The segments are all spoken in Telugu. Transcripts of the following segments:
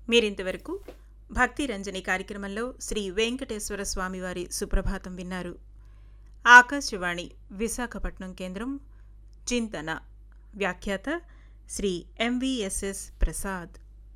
మీరింతవరకు భక్తి రంజని కార్యక్రమంలో శ్రీ వెంకటేశ్వర స్వామివారి సుప్రభాతం విన్నారు ఆకాశవాణి విశాఖపట్నం కేంద్రం చింతన వ్యాఖ్యాత శ్రీ ఎంవిఎస్ఎస్ ప్రసాద్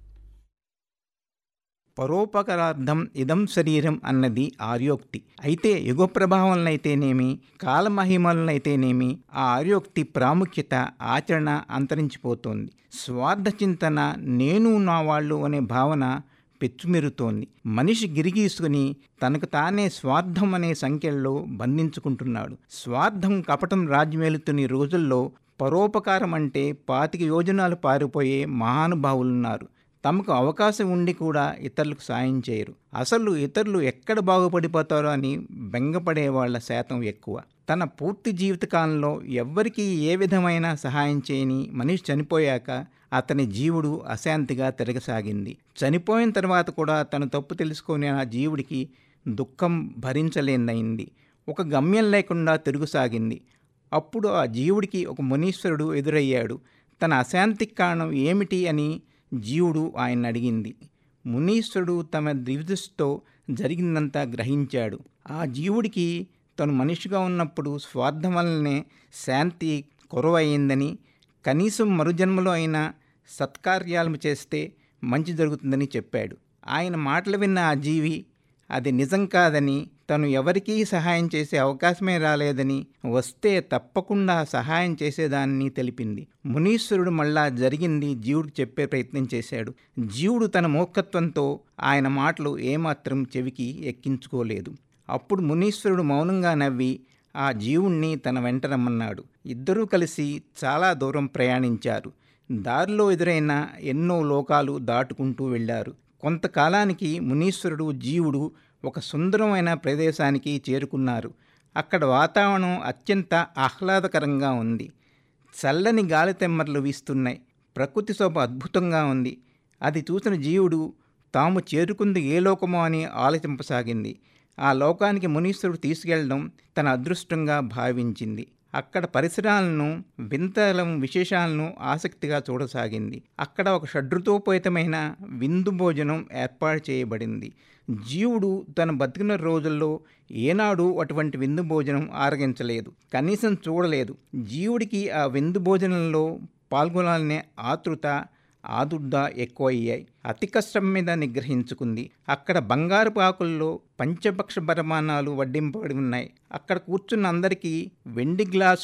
పరోపకారార్థం ఇదం శరీరం అన్నది ఆర్యోక్తి అయితే యుగ ప్రభావంలైతేనేమి కాలమహిమలనైతేనేమి ఆ ఆర్యోక్తి ప్రాముఖ్యత ఆచరణ అంతరించిపోతోంది స్వార్థ చింతన నేను నా వాళ్ళు అనే భావన పెచ్చుమెరుతోంది మనిషి గిరిగీసుకుని తనకు తానే స్వార్థం అనే సంఖ్యల్లో బంధించుకుంటున్నాడు స్వార్థం కపటం రాజ్యమేలుతున్న రోజుల్లో పరోపకారం అంటే పాతిక యోజనాలు పారిపోయే మహానుభావులున్నారు తమకు అవకాశం ఉండి కూడా ఇతరులకు సాయం చేయరు అసలు ఇతరులు ఎక్కడ బాగుపడిపోతారో అని బెంగపడే వాళ్ళ శాతం ఎక్కువ తన పూర్తి జీవితకాలంలో ఎవ్వరికీ ఏ విధమైన సహాయం చేయని మనిషి చనిపోయాక అతని జీవుడు అశాంతిగా తిరగసాగింది చనిపోయిన తర్వాత కూడా తను తప్పు తెలుసుకునే ఆ జీవుడికి దుఃఖం భరించలేందయింది ఒక గమ్యం లేకుండా తిరుగుసాగింది అప్పుడు ఆ జీవుడికి ఒక మునీశ్వరుడు ఎదురయ్యాడు తన అశాంతికి కారణం ఏమిటి అని జీవుడు ఆయన అడిగింది మునీశ్వరుడు తమ దివిదృష్టితో జరిగిందంతా గ్రహించాడు ఆ జీవుడికి తను మనిషిగా ఉన్నప్పుడు స్వార్థం వల్లనే శాంతి కొరవయిందని కనీసం మరుజన్మలో అయినా సత్కార్యాలు చేస్తే మంచి జరుగుతుందని చెప్పాడు ఆయన మాటలు విన్న ఆ జీవి అది నిజం కాదని తను ఎవరికీ సహాయం చేసే అవకాశమే రాలేదని వస్తే తప్పకుండా సహాయం చేసేదాన్ని తెలిపింది మునీశ్వరుడు మళ్ళా జరిగింది జీవుడికి చెప్పే ప్రయత్నం చేశాడు జీవుడు తన మూర్ఖత్వంతో ఆయన మాటలు ఏమాత్రం చెవికి ఎక్కించుకోలేదు అప్పుడు మునీశ్వరుడు మౌనంగా నవ్వి ఆ జీవుణ్ణి తన వెంట రమ్మన్నాడు ఇద్దరూ కలిసి చాలా దూరం ప్రయాణించారు దారిలో ఎదురైన ఎన్నో లోకాలు దాటుకుంటూ వెళ్ళారు కొంతకాలానికి మునీశ్వరుడు జీవుడు ఒక సుందరమైన ప్రదేశానికి చేరుకున్నారు అక్కడ వాతావరణం అత్యంత ఆహ్లాదకరంగా ఉంది చల్లని గాలి తెమ్మర్లు వీస్తున్నాయి ప్రకృతి శోభ అద్భుతంగా ఉంది అది చూసిన జీవుడు తాము చేరుకుంది ఏ లోకమో అని ఆలోచింపసాగింది ఆ లోకానికి మునీశ్వరుడు తీసుకెళ్లడం తన అదృష్టంగా భావించింది అక్కడ పరిసరాలను వింతలం విశేషాలను ఆసక్తిగా చూడసాగింది అక్కడ ఒక షడ్రుతోపేతమైన విందు భోజనం ఏర్పాటు చేయబడింది జీవుడు తన బతికిన రోజుల్లో ఏనాడు అటువంటి విందు భోజనం ఆరగించలేదు కనీసం చూడలేదు జీవుడికి ఆ విందు భోజనంలో పాల్గొనాలనే ఆతృత ఆదుర్ద ఎక్కువయ్యాయి అతి కష్టం మీద నిగ్రహించుకుంది అక్కడ బంగారు పాకుల్లో పంచపక్ష పరమాణాలు వడ్డింపబడి ఉన్నాయి అక్కడ కూర్చున్న అందరికీ వెండి గ్లాసు